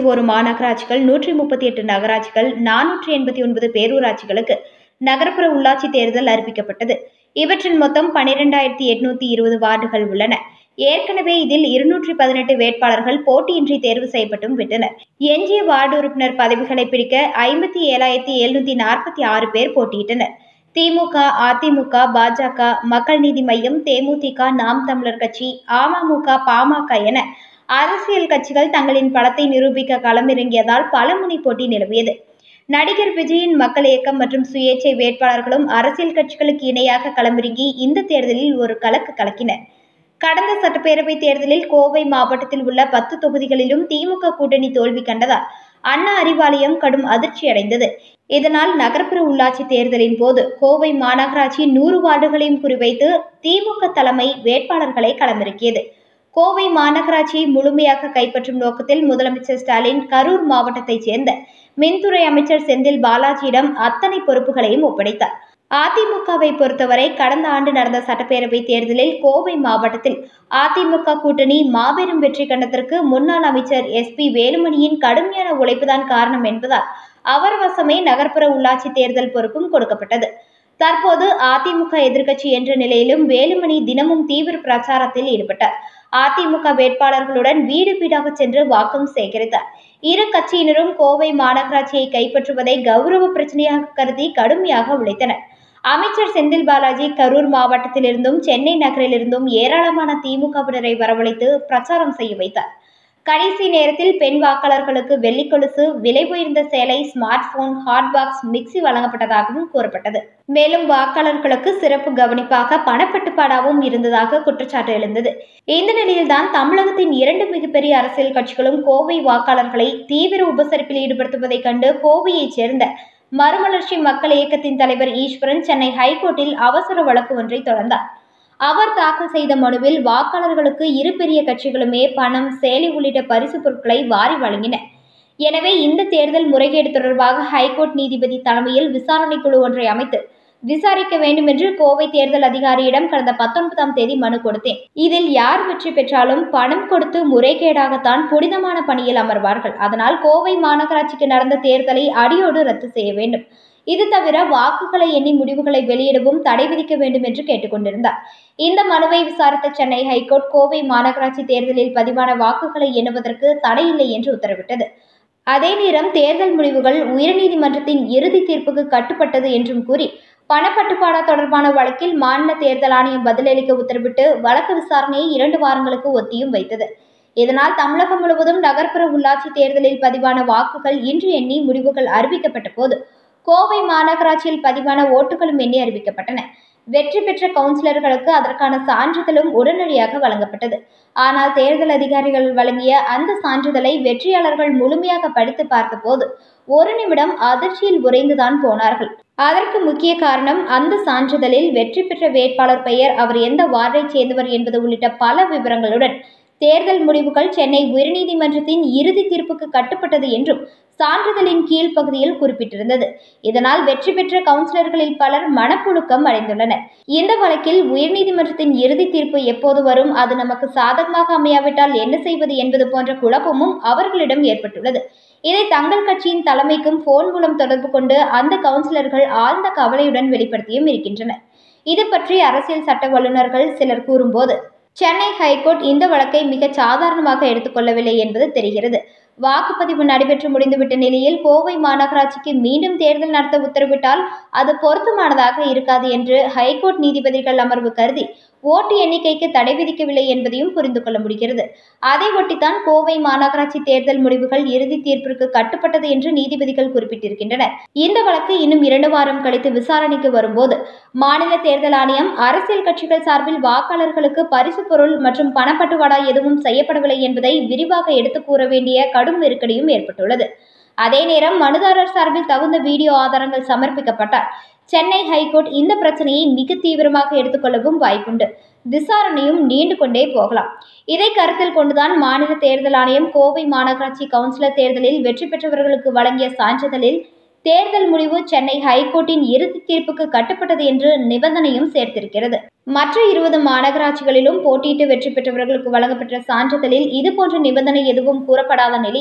முப்பத்தி ஒரு மாநகராட்சிகள் நூற்றி முப்பத்தி எட்டு நகராட்சிகள் நானூற்றி எண்பத்தி ஒன்பது பேரூராட்சிகளுக்கு நகர்ப்புற உள்ளாட்சி தேர்தல் அறிவிக்கப்பட்டது இவற்றில் மொத்தம் பனிரெண்டாயிரத்தி எட்நூத்தி இருபது வார்டுகள் உள்ளன ஏற்கனவே இதில் இருநூற்றி பதினெட்டு வேட்பாளர்கள் போட்டியின்றி தேர்வு செய்யப்பட்டும் விட்டனர் எஞ்சிய வார்டு உறுப்பினர் பதவிகளை பிடிக்க ஐம்பத்தி ஏழாயிரத்தி எழுநூத்தி நாற்பத்தி ஆறு பேர் போட்டியிட்டனர் திமுக அதிமுக பாஜக மக்கள் நீதி மையம் தேமுதிக நாம் தமிழர் கட்சி அமமுக பாமக என அரசியல் கட்சிகள் தங்களின் பலத்தை நிரூபிக்க களமிறங்கியதால் பலமுனை போட்டி நிலவியது நடிகர் விஜயின் மக்கள் இயக்கம் மற்றும் சுயேட்சை வேட்பாளர்களும் அரசியல் கட்சிகளுக்கு இணையாக களமிறங்கி இந்த தேர்தலில் ஒரு கலக்கு கலக்கினர் கடந்த சட்டப்பேரவை தேர்தலில் கோவை மாவட்டத்தில் உள்ள பத்து தொகுதிகளிலும் திமுக கூட்டணி தோல்வி கண்டதால் அண்ணா அறிவாலயம் கடும் அதிர்ச்சி அடைந்தது இதனால் நகர்ப்புற உள்ளாட்சி தேர்தலின் போது கோவை மாநகராட்சி நூறு வார்டுகளையும் குறிவைத்து திமுக தலைமை வேட்பாளர்களை களமிறக்கியது கோவை மாநகராட்சியை முழுமையாக கைப்பற்றும் நோக்கத்தில் முதலமைச்சர் ஸ்டாலின் கரூர் மாவட்டத்தைச் சேர்ந்த மின்துறை அமைச்சர் செந்தில் பாலாஜியிடம் அத்தனை பொறுப்புகளையும் ஒப்படைத்தார் அதிமுகவை பொறுத்தவரை கடந்த ஆண்டு நடந்த சட்டப்பேரவை தேர்தலில் கோவை மாவட்டத்தில் அதிமுக கூட்டணி மாபெரும் வெற்றி கண்டதற்கு முன்னாள் அமைச்சர் எஸ் பி வேலுமணியின் கடுமையான உழைப்புதான் காரணம் என்பதால் அவர் வசமே நகர்ப்புற உள்ளாட்சி தேர்தல் பொறுப்பும் கொடுக்கப்பட்டது தற்போது அதிமுக எதிர்க்கட்சி என்ற நிலையிலும் வேலுமணி தினமும் தீவிர பிரச்சாரத்தில் ஈடுபட்டார் அதிமுக வேட்பாளர்களுடன் வீடு வீடாக சென்று வாக்கும் சேகரித்தார் இரு கட்சியினரும் கோவை மாநகராட்சியை கைப்பற்றுவதை கௌரவ பிரச்சனையாக கருதி கடுமையாக உழைத்தனர் அமைச்சர் செந்தில் பாலாஜி கரூர் மாவட்டத்திலிருந்தும் சென்னை நகரிலிருந்தும் ஏராளமான திமுகவினரை வரவழைத்து பிரச்சாரம் செய்ய வைத்தார் கடைசி நேரத்தில் பெண் வாக்காளர்களுக்கு வெள்ளி கொலுசு விலை உயர்ந்த சேலை smart phone hot box mixie வழங்கப்பட்டதாகவும் கூறப்பட்டது மேலும் வாக்காளர்களுக்கு சிறப்பு கவனிப்பாக பணப்பட்டுப்பாடாகவும் இருந்ததாக குற்றச்சாட்டு எழுந்தது இந்த நிலையில்தான் தமிழகத்தின் இரண்டு மிகப்பெரிய அரசியல் கட்சிகளும் கோவை வாக்காளர்களை தீவிர உபசரிப்பில் ஈடுபடுத்துவதைக் கண்டு கோவையைச் சேர்ந்த மறுமலர்ச்சி மக்கள் இயக்கத்தின் தலைவர் ஈஸ்வரன் சென்னை ஹைகோர்ட்டில் அவசர வழக்கு ஒன்றை தொடர்ந்தார் அவர் தாக்கல் செய்த மனுவில் வாக்காளர்களுக்கு இரு பெரிய கட்சிகளுமே பணம் சேலை உள்ளிட்ட பரிசு பொருட்களை வாரி வழங்கின எனவே இந்த தேர்தல் முறைகேடு தொடர்பாக ஹைகோர்ட் நீதிபதி தலைமையில் விசாரணை குழு ஒன்றை அமைத்து விசாரிக்க வேண்டும் என்று கோவை தேர்தல் அதிகாரியிடம் கடந்த பத்தொன்பதாம் தேதி மனு கொடுத்தேன் இதில் யார் வெற்றி பெற்றாலும் பணம் கொடுத்து முறைகேடாகத்தான் புனிதமான பணியில் அமர்வார்கள் அதனால் கோவை மாநகராட்சிக்கு நடந்த தேர்தலை அடியோடு ரத்து செய்ய வேண்டும் இது தவிர வாக்குகளை எண்ணி முடிவுகளை வெளியிடவும் தடை விதிக்க வேண்டும் என்று கேட்டுக்கொண்டிருந்தார் இந்த மனுவை விசாரித்த சென்னை ஹைகோர்ட் கோவை மாநகராட்சி தேர்தலில் பதிவான வாக்குகளை எண்ணுவதற்கு தடையில்லை என்று உத்தரவிட்டது அதே நேரம் தேர்தல் முடிவுகள் உயர்நீதிமன்றத்தின் இறுதி தீர்ப்புக்கு கட்டுப்பட்டது என்றும் கூறி பணப்பட்டுப்பாடா தொடர்பான வழக்கில் மாநில தேர்தல் ஆணையம் பதிலளிக்க உத்தரவிட்டு வழக்கு விசாரணையை இரண்டு வாரங்களுக்கு ஒத்தியும் வைத்தது இதனால் தமிழகம் முழுவதும் நகர்ப்புற உள்ளாட்சி தேர்தலில் பதிவான வாக்குகள் இன்று எண்ணி முடிவுகள் அறிவிக்கப்பட்ட போது கோவை மாநகராட்சியில் பதிவான ஓட்டுகளும் எண்ணி அறிவிக்கப்பட்டன வெற்றி பெற்ற கவுன்சிலர்களுக்கு அதற்கான சான்றிதழும் உடனடியாக வழங்கப்பட்டது ஆனால் தேர்தல் அதிகாரிகள் வழங்கிய அந்த சான்றிதழை வெற்றியாளர்கள் முழுமையாக படித்து பார்த்தபோது ஒரு நிமிடம் அதிர்ச்சியில் உறைந்துதான் போனார்கள் அதற்கு முக்கிய காரணம் அந்த சான்றிதழில் வெற்றி பெற்ற வேட்பாளர் பெயர் அவர் எந்த வார்டைச் சேர்ந்தவர் என்பது உள்ளிட்ட பல விவரங்களுடன் தேர்தல் முடிவுகள் சென்னை உயர்நீதிமன்றத்தின் இறுதி தீர்ப்புக்கு கட்டுப்பட்டது என்றும் சான்றிதழின் கீழ் பகுதியில் குறிப்பிட்டிருந்தது இதனால் வெற்றி பெற்ற கவுன்சிலர்களில் பலர் மனப்புழுக்கம் அடைந்துள்ளனர் இந்த வழக்கில் உயர்நீதிமன்றத்தின் இறுதி தீர்ப்பு எப்போது வரும் அது நமக்கு சாதகமாக அமையாவிட்டால் என்ன செய்வது என்பது போன்ற குழப்பமும் அவர்களிடம் ஏற்பட்டுள்ளது இதை தங்கள் கட்சியின் தலைமைக்கும் போன் மூலம் தொடர்பு கொண்டு அந்த கவுன்சிலர்கள் ஆழ்ந்த கவலையுடன் வெளிப்படுத்தியும் இருக்கின்றனர் இது பற்றி அரசியல் சட்ட வல்லுநர்கள் சிலர் கூறும்போது சென்னை ஹைகோர்ட் இந்த வழக்கை மிக சாதாரணமாக எடுத்துக்கொள்ளவில்லை என்பது தெரிகிறது வாக்குப்பதிவு நடைபெற்று முடிந்துவிட்ட நிலையில் கோவை மாநகராட்சிக்கு மீண்டும் தேர்தல் நடத்த உத்தரவிட்டால் அது பொருத்தமானதாக இருக்காது என்று ஹைகோர்ட் நீதிபதிகள் அமர்வு கருதி ஓட்டு எண்ணிக்கைக்கு தடை விதிக்கவில்லை என்பதையும் புரிந்து கொள்ள முடிகிறது அதை ஒட்டித்தான் கோவை மாநகராட்சி தேர்தல் முடிவுகள் இறுதி தீர்ப்பிற்கு கட்டுப்பட்டது என்று நீதிபதிகள் குறிப்பிட்டிருக்கின்றனர் இந்த வழக்கு இன்னும் இரண்டு வாரம் கழித்து விசாரணைக்கு வரும்போது மாநில தேர்தல் ஆணையம் அரசியல் கட்சிகள் சார்பில் வாக்காளர்களுக்கு பரிசு பொருள் மற்றும் பணப்பட்டுவாடா எதுவும் செய்யப்படவில்லை என்பதை விரிவாக எடுத்து கூற வேண்டிய கடும் நெருக்கடியும் ஏற்பட்டுள்ளது அதே நேரம் மனுதாரர் சார்பில் தகுந்த வீடியோ ஆதாரங்கள் சமர்ப்பிக்கப்பட்டால் சென்னை ஹைகோர்ட் இந்த பிரச்சனையை மிக தீவிரமாக எடுத்துக்கொள்ளவும் வாய்ப்புண்டு விசாரணையும் நீண்டு கொண்டே போகலாம் இதை கருத்தில் கொண்டுதான் மாநில தேர்தல் ஆணையம் கோவை மாநகராட்சி கவுன்சிலர் தேர்தலில் வெற்றி பெற்றவர்களுக்கு வழங்கிய சான்றிதழில் தேர்தல் முடிவு சென்னை ஹைகோர்ட்டின் இறுதி தீர்ப்புக்கு கட்டுப்பட்டது என்று நிபந்தனையும் சேர்த்திருக்கிறது மற்ற இருபது மாநகராட்சிகளிலும் போட்டியிட்டு வெற்றி பெற்றவர்களுக்கு வழங்கப்பட்ட சான்றிதழில் இதுபோன்ற நிபந்தனை எதுவும் கூறப்படாத நிலையில்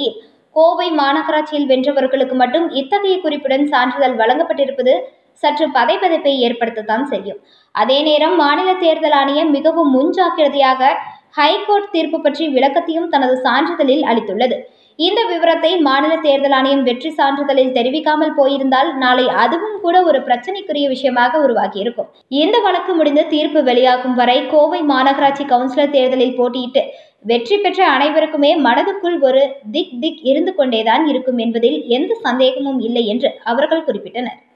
கோவை மாநகராட்சியில் வென்றவர்களுக்கு மட்டும் இத்தகைய குறிப்புடன் சான்றிதழ் வழங்கப்பட்டிருப்பது சற்று பதைபதைப்பை ஏற்படுத்தத்தான் செய்யும் அதே நேரம் மாநில தேர்தல் ஆணையம் மிகவும் முன்ஜாக்கிரதையாக ஹைகோர்ட் தீர்ப்பு பற்றி விளக்கத்தையும் தனது சான்றிதழில் அளித்துள்ளது இந்த விவரத்தை மாநில தேர்தல் ஆணையம் வெற்றி சான்றிதழில் தெரிவிக்காமல் போயிருந்தால் நாளை அதுவும் கூட ஒரு பிரச்சனைக்குரிய விஷயமாக உருவாகியிருக்கும் இந்த வழக்கு முடிந்து தீர்ப்பு வெளியாகும் வரை கோவை மாநகராட்சி கவுன்சிலர் தேர்தலில் போட்டியிட்டு வெற்றி பெற்ற அனைவருக்குமே மனதுக்குள் ஒரு திக் திக் இருந்து கொண்டேதான் இருக்கும் என்பதில் எந்த சந்தேகமும் இல்லை என்று அவர்கள் குறிப்பிட்டனர்